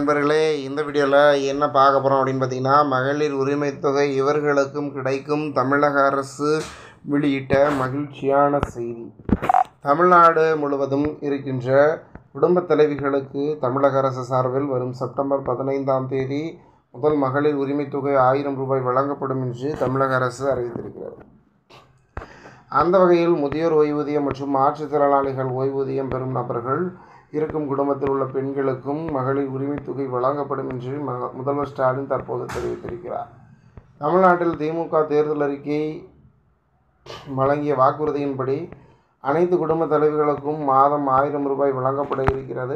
நண்பர்களே இந்த வீடியோவில் என்ன பார்க்க போகிறோம் அப்படின்னு பார்த்தீங்கன்னா மகளிர் உரிமைத் தொகை இவர்களுக்கும் கிடைக்கும் தமிழக அரசு வெளியிட்ட மகிழ்ச்சியான செய்தி தமிழ்நாடு முழுவதும் இருக்கின்ற குடும்பத் தலைவிகளுக்கு தமிழக அரசு சார்பில் வரும் செப்டம்பர் பதினைந்தாம் தேதி முதல் மகளிர் உரிமைத் தொகை ஆயிரம் ரூபாய் வழங்கப்படும் என்று தமிழக அரசு அறிவித்திருக்கிறது அந்த வகையில் முதியோர் ஓய்வூதியம் மற்றும் மாற்றுத்திறனாளிகள் ஓய்வூதியம் பெறும் நபர்கள் இருக்கும் குடும்பத்தில் உள்ள பெண்களுக்கும் மகளிர் உரிமைத் தொகை வழங்கப்படும் என்று ம முதல்வர் ஸ்டாலின் தற்போது தெரிவித்திருக்கிறார் தமிழ்நாட்டில் திமுக தேர்தல் அறிக்கை வழங்கிய வாக்குறுதியின்படி அனைத்து குடும்ப தலைவிகளுக்கும் மாதம் ஆயிரம் ரூபாய் வழங்கப்பட இருக்கிறது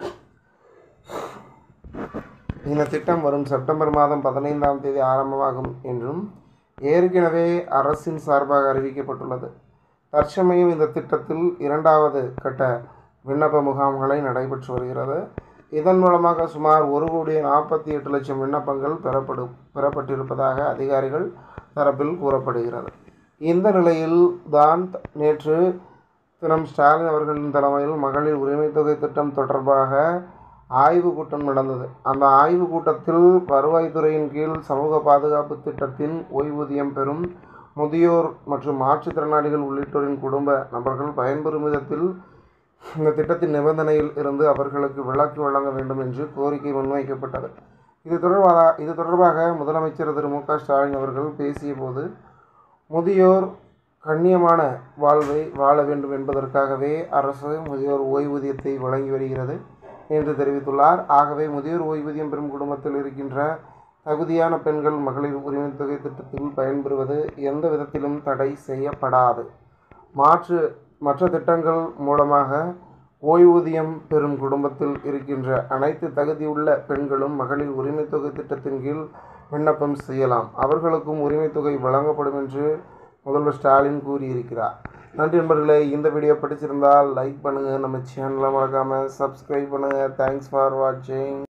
இந்த திட்டம் வரும் செப்டம்பர் மாதம் பதினைந்தாம் தேதி ஆரம்பமாகும் என்றும் ஏற்கனவே அரசின் சார்பாக அறிவிக்கப்பட்டுள்ளது தற்சமயம் இந்த திட்டத்தில் இரண்டாவது கட்ட விண்ணப்ப முகாம்களை நடைபெற்று வருகிறது இதன் மூலமாக சுமார் ஒரு கோடியே நாற்பத்தி எட்டு லட்சம் விண்ணப்பங்கள் பெறப்படு பெறப்பட்டிருப்பதாக அதிகாரிகள் தரப்பில் கூறப்படுகிறது இந்த நிலையில் தான் நேற்று தினம் ஸ்டாலின் அவர்களின் தலைமையில் மகளிர் உரிமைத் தொகை திட்டம் தொடர்பாக ஆய்வு கூட்டம் நடந்தது அந்த ஆய்வு கூட்டத்தில் வருவாய்த்துறையின் கீழ் சமூக பாதுகாப்பு திட்டத்தின் ஓய்வூதியம் பெறும் முதியோர் மற்றும் மாற்றுத்திறனாளிகள் உள்ளிட்டோரின் குடும்ப நபர்கள் பயன்பெறும் விதத்தில் இந்த திட்டத்தின் நிபந்தனையில் இருந்து அவர்களுக்கு விலக்கு வழங்க வேண்டும் என்று கோரிக்கை முன்வைக்கப்பட்டது இது தொடர்பாக இது தொடர்பாக முதலமைச்சர் திரு மு க ஸ்டாலின் அவர்கள் பேசியபோது முதியோர் கண்ணியமான வாழ்வை வாழ வேண்டும் என்பதற்காகவே அரசு முதியோர் ஓய்வூதியத்தை வழங்கி வருகிறது என்று தெரிவித்துள்ளார் ஆகவே முதியோர் ஓய்வூதியம் பெறும் குடும்பத்தில் இருக்கின்ற தகுதியான பெண்கள் மகளிர் உரிமைத் தொகை திட்டத்தில் பயன்பெறுவது எந்த விதத்திலும் தடை செய்யப்படாது மாற்று மற்ற திட்டங்கள் மூலமாக ஓய்வூதியம் பெறும் குடும்பத்தில் இருக்கின்ற அனைத்து தகுதியுள்ள பெண்களும் மகளிர் உரிமைத் தொகை திட்டத்தின் கீழ் விண்ணப்பம் செய்யலாம் அவர்களுக்கும் உரிமைத் தொகை வழங்கப்படும் என்று முதல்வர் ஸ்டாலின் கூறியிருக்கிறார் நன்றி நண்பர்களே இந்த வீடியோ பிடிச்சிருந்தால் லைக் பண்ணுங்கள் நம்ம சேனலை மறக்காமல் சப்ஸ்கிரைப் பண்ணுங்கள் தேங்க்ஸ் ஃபார் வாட்சிங்